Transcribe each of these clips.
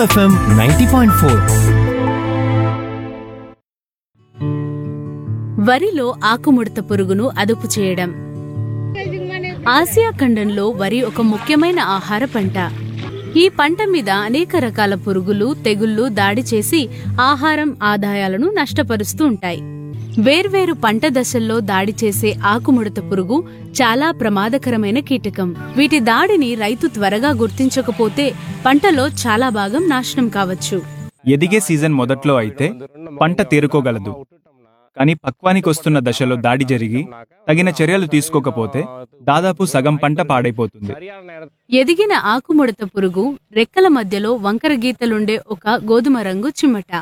FM ninety point four వరిలో ఆకుముడత పురుగును అదుపు చేయడం ఆసియా ఖండంలో వరి ఒక ముఖ్యమైన ఆహార పంట ఈ పంట మీద అనేక రకాల పురుగులు తెగుళ్లు దాడి చేసి ఆహారం ఆదాయాలను నష్టపరుస్తూ ఉంటాయి వేర్వేరు పంట దశల్లో దాడి చేసే ఆకుముడత పురుగు చాలా ప్రమాదకరమైన కీటకం వీటి దాడిని రైతు త్వరగా గుర్తించకపోతే పంటలో చాలా భాగం నాశనం కావచ్చు ఎదిగే సీజన్ మొదట్లో అయితే పంట తేరుకోగలదు కానీ పక్వానికి వస్తున్న దశలో దాడి జరిగి తగిన చర్యలు తీసుకోకపోతే దాదాపు సగం పంట పాడైపోతుంది ఎదిగిన ఆకుముడత పురుగు రెక్కల మధ్యలో వంకర గీతలుండే ఒక గోధుమ రంగు చిమ్మట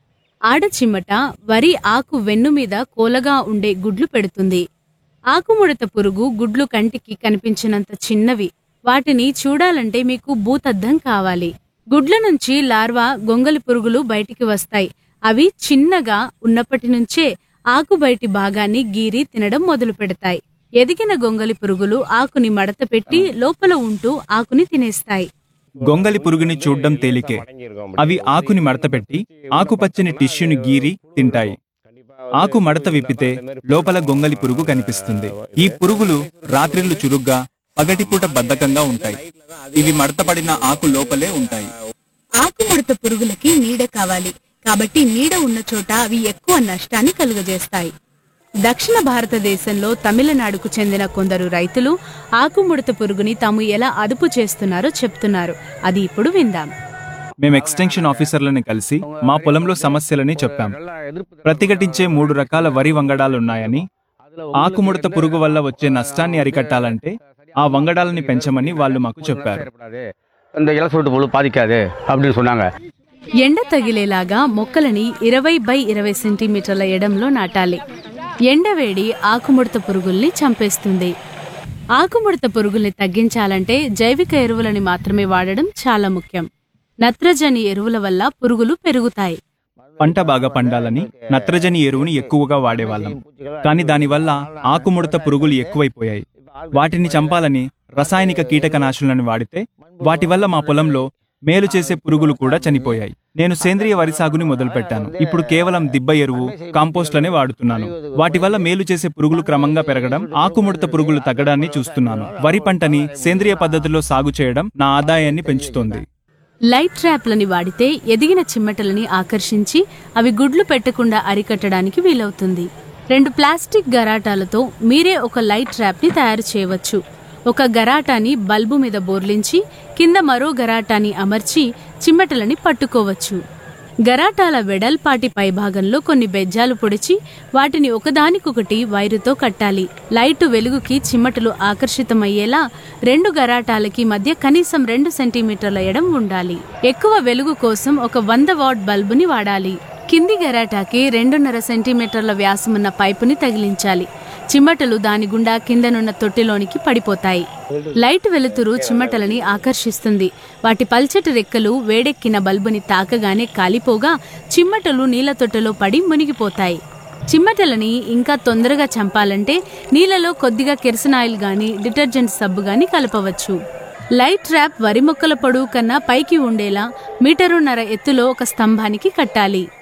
ఆడ చిమ్మట వరి ఆకు వెన్ను మీద కోలగా ఉండే గుడ్లు పెడుతుంది ఆకుముడత పురుగు గుడ్లు కంటికి కనిపించినంత చిన్నవి వాటిని చూడాలంటే మీకు భూతద్దం కావాలి గుడ్ల నుంచి లార్వా గొంగలి పురుగులు బయటికి వస్తాయి అవి చిన్నగా ఉన్నప్పటి నుంచే ఆకు బయటి భాగాన్ని గీరి తినడం మొదలు పెడతాయి ఎదిగిన గొంగలి పురుగులు ఆకుని మడత పెట్టి లోపల ఉంటూ ఆకుని తినేస్తాయి గొంగలి పురుగుని చూడ్డం తేలికే అవి ఆకుని మడతపెట్టి ఆకుపచ్చని టిష్యూని గీరి తింటాయి ఆకు మడత విప్పితే లోపల గొంగలి పురుగు కనిపిస్తుంది ఈ పురుగులు రాత్రిళ్ళు చురుగ్గా పగటిపూట బద్ధకంగా ఉంటాయి ఇవి మడతపడిన ఆకు లోపలే ఉంటాయి ఆకుముడత పురుగులకి నీడ కావాలి కాబట్టి నీడ ఉన్న చోట అవి ఎక్కువ నష్టాన్ని కలుగజేస్తాయి దక్షిణ భారతదేశంలో తమిళనాడుకు చెందిన కొందరు రైతులు ఆకుముడత పురుగుని తాము ఎలా అదుపు చేస్తున్నారో చెప్తున్నారు అది ఇప్పుడు విందాం మేము ఎక్స్టెన్షన్ ఆఫీసర్లని కలిసి మా పొలంలో సమస్యలని చెప్పాం ప్రతిఘటించే మూడు రకాల వరి వంగడాలున్నాయని ఆకుముడత పురుగు వల్ల వచ్చే నష్టాన్ని అరికట్టాలంటే ఆ వంగడాలని పెంచమని వాళ్ళు మాకు చెప్పారు இந்த இலை சுருட்டு புழு பாதிக்காது அப்படின்னு சொன்னாங்க ఎండ తగిలేలాగా మొక్కలని ఇరవై బై ఇరవై సెంటీమీటర్ల ఎడంలో నాటాలి ఎండవేడి ఆకుముడత పురుగుల్ని చంపేస్తుంది ఆకుముడత పురుగుల్ని తగ్గించాలంటే జైవిక ఎరువులని మాత్రమే వాడడం చాలా ముఖ్యం నత్రజని ఎరువుల వల్ల పురుగులు పెరుగుతాయి పంట బాగా పండాలని నత్రజని ఎరువుని ఎక్కువగా వాడేవాళ్ళం కానీ దానివల్ల ఆకుముడత పురుగులు ఎక్కువైపోయాయి వాటిని చంపాలని రసాయనిక కీటకనాశులను వాడితే వాటి వల్ల మా పొలంలో మేలు చేసే పురుగులు కూడా చనిపోయాయి నేను సేంద్రియ వరి సాగుని మొదలుపెట్టాను ఇప్పుడు కేవలం దిబ్బ ఎరువు కాంపోస్ట్లనే వాడుతున్నాను వాటి వల్ల మేలు చేసే పురుగులు క్రమంగా పెరగడం ఆకుముడత పురుగులు తగ్గడాన్ని చూస్తున్నాను వరి పంటని సేంద్రియ పద్ధతిలో సాగు చేయడం నా ఆదాయాన్ని పెంచుతోంది లైట్ ట్రాప్లని వాడితే ఎదిగిన చిమ్మటలని ఆకర్షించి అవి గుడ్లు పెట్టకుండా అరికట్టడానికి వీలవుతుంది రెండు ప్లాస్టిక్ గరాటాలతో మీరే ఒక లైట్ ట్రాప్ని తయారు చేయవచ్చు ఒక గరాటాని బల్బు మీద బోర్లించి కింద మరో గరాటాని అమర్చి చిమ్మటలని పట్టుకోవచ్చు గరాటాల వెడల్పాటి పైభాగంలో కొన్ని బెజ్జాలు పొడిచి వాటిని ఒకదానికొకటి వైరుతో కట్టాలి లైటు వెలుగుకి చిమ్మటలు ఆకర్షితమయ్యేలా రెండు గరాటాలకి మధ్య కనీసం రెండు సెంటీమీటర్ల ఎడం ఉండాలి ఎక్కువ వెలుగు కోసం ఒక వంద వాట్ బల్బుని వాడాలి కింది గరాటాకి రెండున్నర సెంటీమీటర్ల వ్యాసమున్న పైపుని తగిలించాలి చిమ్మటలు దాని గుండా కిందనున్న తొట్టిలోనికి పడిపోతాయి లైట్ వెలుతురు చిమ్మటలని ఆకర్షిస్తుంది వాటి పల్చటి రెక్కలు వేడెక్కిన బల్బుని తాకగానే కాలిపోగా చిమ్మటలు నీళ్ల తొట్టెలో పడి మునిగిపోతాయి చిమ్మటలని ఇంకా తొందరగా చంపాలంటే నీళ్ళలో కొద్దిగా కెరసనాయిల్ గాని డిటర్జెంట్ సబ్బు గాని కలపవచ్చు లైట్ ట్రాప్ వరి మొక్కల పొడవు కన్నా పైకి ఉండేలా మీటరున్నర ఎత్తులో ఒక స్తంభానికి కట్టాలి